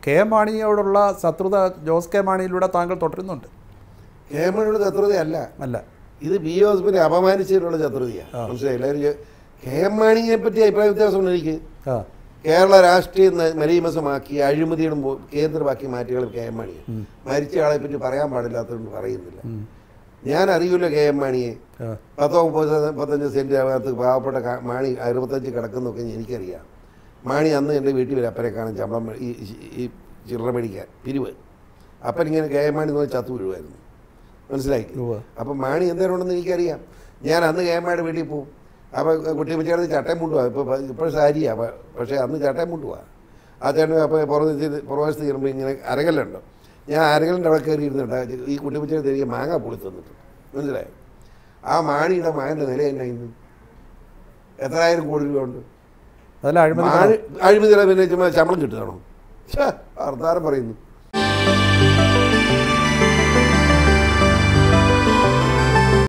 K M മാണിയോടുള്ള ശത്രുത Jose K മാണിയിലൂടെ താങ്കൾ തുടരുന്നുണ്ട് കെ എം മാണിയുടെ ശത്രുതയല്ല അല്ല ഇത് ബി ജോസഫിനെ അപമാനിച്ചതിനുള്ള ശത്രുതയാണ് മനസ്സിലായില്ല ഒരു കെ എം മാണിയെ പറ്റി അഭിപ്രായ വ്യത്യാസമുണ്ട് എനിക്ക് ആ കേരള രാഷ്ട്രീയം ന- മലീമസമാക്കി അഴിമതിയുടെ മു- കേന്ദ്രമാക്കി മാറ്റികൾ കെ എം മാണിയെ മരിച്ച ആളെ പറ്റി പറയാൻ പാടില്ലാത്തതുകൊണ്ട് പറയുന്നില്ല ഞാൻ അറിയില്ല കെ എം മാണിയെ ആ. പത്തോ മുപ്പത് മുപ്പത്തഞ്ച് സെൻറ്റ് അകത്ത് പാവപ്പെട്ട ക- മാണി അറുപത്തഞ്ച് കിടക്കുന്നൊക്കെ എനിക്കറിയാം മാണി അന്ന് എൻ്റെ വീട്ടിൽ വരെ അപ്പനെ കാണാൻ ശമ്പളം മേ- ഈ ഈ- ഈ ചില്ലറ മേടിക്കാൻ പിരിവ് അപ്പൻ ഇങ്ങനെ കെ എം മാണി നോക്കി ചത്തു വീഴുമായിരുന്നു മനസ്സിലായി ഉവ്വ്. അപ്പം മാണി എന്തേലും ഉണ്ടെന്ന് എനിക്കറിയാം ഞാൻ അന്ന് കെ എം മാണിയുടെ വീട്ടിൽ പോകും അപ്പോൾ കുട്ടിയമ്മച്ചേട്ടൻ ചട്ടയും മുണ്ടുവാ ഇപ്പോൾ ഇപ്പോൾ സാരിയാ പ- പക്ഷേ അന്ന് ചട്ടയും മുണ്ടുവാ ആ ചേട്ടൻ അപ്പോൾ പുറത്ത് പുറവശത്ത് കയറുമ്പോൾ ഇങ്ങനെ അരകല്ലുണ്ട് ഞാൻ അരകലിൻ്റെ അവിടെ കയറി ഇരുന്നിട്ട് ഈ കുട്ടിയമ്മച്ചേട്ടൻ എനിക്ക് മാങ്ങ പൊളി തന്നിട്ട് മനസ്സിലായോ ആ മാണിയുടെ മകൻ്റെ നില എന്നാ ഇന്ന് എത്രായിരം കോടി രൂപ ഉണ്ട് അതിൽ അഴിമതി മാണി അഴിമതിയുടെ പിന്നെ ചുമ്മാ ശമ്പളം കിട്ടുകയാണോ വർത്താനം പറയുന്നു